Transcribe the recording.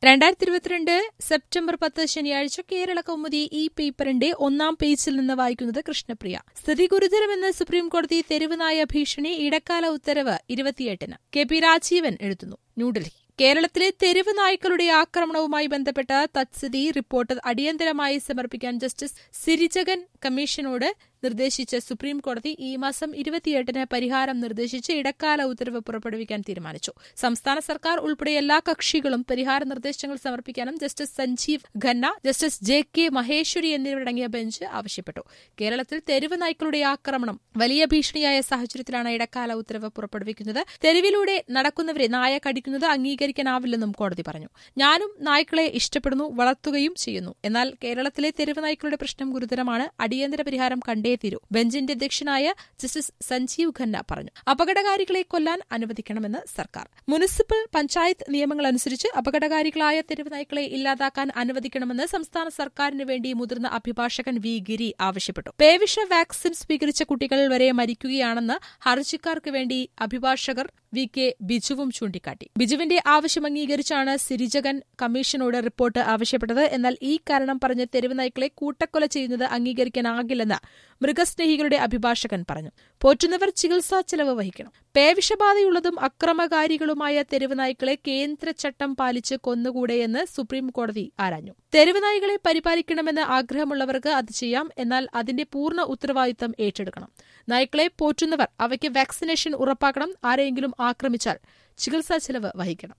രണ്ടായിരത്തി ഇരുപത്തിരണ്ട് സെപ്റ്റംബർ പത്ത് ശനിയാഴ്ച കേരള കൗമുദി ഈ പേപ്പറിന്റെ ഒന്നാം പേജിൽ നിന്ന് വായിക്കുന്നത് കൃഷ്ണപ്രിയ സ്ഥിതി ഗുരുതരമെന്ന് സുപ്രീംകോടതി തെരുവുനായ ഭീഷണി ഇടക്കാല ഉത്തരവ് ഇരുപത്തിയെട്ടിന് കെ പി രാജീവൻ എഴുതുന്നു ന്യൂഡൽഹി കേരളത്തിലെ തെരുവ് നായ്ക്കളുടെ ആക്രമണവുമായി ബന്ധപ്പെട്ട തത്സ്ഥിതി റിപ്പോർട്ട് അടിയന്തരമായി സമർപ്പിക്കാൻ ജസ്റ്റിസ് സിരിജഗൻ കമ്മീഷനോട് നിർദ്ദേശിച്ച് സുപ്രീം കോടതി ഈ മാസം ഇരുപത്തിയെട്ടിന് പരിഹാരം നിർദ്ദേശിച്ച് ഇടക്കാല ഉത്തരവ് പുറപ്പെടുവിക്കാൻ തീരുമാനിച്ചു സംസ്ഥാന സർക്കാർ ഉൾപ്പെടെ എല്ലാ കക്ഷികളും പരിഹാര നിർദ്ദേശങ്ങൾ സമർപ്പിക്കാനും justice Sanjiv Khanna justice J K Maheshwari എന്നിവരടങ്ങിയ ബെഞ്ച് ആവശ്യപ്പെട്ടു കേരളത്തിൽ തെരുവ് നായ്ക്കളുടെ ആക്രമണം വലിയ ഭീഷണിയായ സാഹചര്യത്തിലാണ് ഇടക്കാല ഉത്തരവ് പുറപ്പെടുവിക്കുന്നത് തെരുവിലൂടെ നടക്കുന്നവരെ നായ കടിക്കുന്നത് അംഗീകരിക്കാനാവില്ലെന്നും കോടതി പറഞ്ഞു ഞാനും നായ്ക്കളെ ഇഷ്ടപ്പെടുന്നു വളർത്തുകയും ചെയ്യുന്നു എന്നാൽ കേരളത്തിലെ തെരുവ് നായ്ക്കളുടെ പ്രശ്നം ഗുരുതരമാണ് അടിയന്തര പരിഹാരം കണ്ടേ തീരൂ ബെഞ്ചിന്റെ അധ്യക്ഷനായ ജസ്റ്റിസ് സഞ്ജീവ് ഖന്ന പറഞ്ഞു അപകടകാരികളെ കൊല്ലാൻ അനുവദിക്കണമെന്ന് സർക്കാർ മുനിസിപ്പൽ പഞ്ചായത്ത് നിയമങ്ങൾ അനുസരിച്ച് അപകടകാരികളായ തെരുവ് നായ്ക്കളെ ഇല്ലാതാക്കാൻ അനുവദിക്കണമെന്ന് സംസ്ഥാന സർക്കാരിന് വേണ്ടി മുതിർന്ന അഭിഭാഷകൻ വി ഗിരി ആവശ്യപ്പെട്ടു പേവിഷ വാക്സിൻ സ്വീകരിച്ച കുട്ടികൾ വരെ മരിക്കുകയാണെന്ന് ഹർജിക്കാർക്ക് വേണ്ടി അഭിഭാഷകർ വി കെ ബിജുവും ചൂണ്ടിക്കാട്ടി ബിജുവിന്റെ ആവശ്യം അംഗീകരിച്ചാണ് സിരിജഗൻ കമ്മീഷനോട് റിപ്പോർട്ട് ആവശ്യപ്പെട്ടത് എന്നാൽ ഈ കാരണം പറഞ്ഞ് തെരുവ് നായ്ക്കളെ കൂട്ടക്കൊല ചെയ്യുന്നത് അംഗീകരിക്കാനാകില്ലെന്ന് മൃഗസ്നേഹികളുടെ അഭിഭാഷകൻ പറഞ്ഞു പോറ്റുന്നവർ ചികിത്സാ ചെലവ് വഹിക്കണം പേവിഷബാധയുള്ളതും അക്രമകാരികളുമായ തെരുവ് നായ്ക്കളെ കേന്ദ്ര ചട്ടം പാലിച്ച് കൊന്നുകൂടെയെന്ന് സുപ്രീം കോടതി ആരാഞ്ഞു തെരുവ് നായ്ക്കളെ പരിപാലിക്കണമെന്ന് ആഗ്രഹമുള്ളവർക്ക് അത് ചെയ്യാം എന്നാൽ അതിന്റെ പൂർണ്ണ ഉത്തരവാദിത്തം ഏറ്റെടുക്കണം നായ്ക്കളെ പോറ്റുന്നവർ അവയ്ക്ക് വാക്സിനേഷൻ ഉറപ്പാക്കണം ആരെയെങ്കിലും ആക്രമിച്ചാൽ ചികിത്സാ ചെലവ് വഹിക്കണം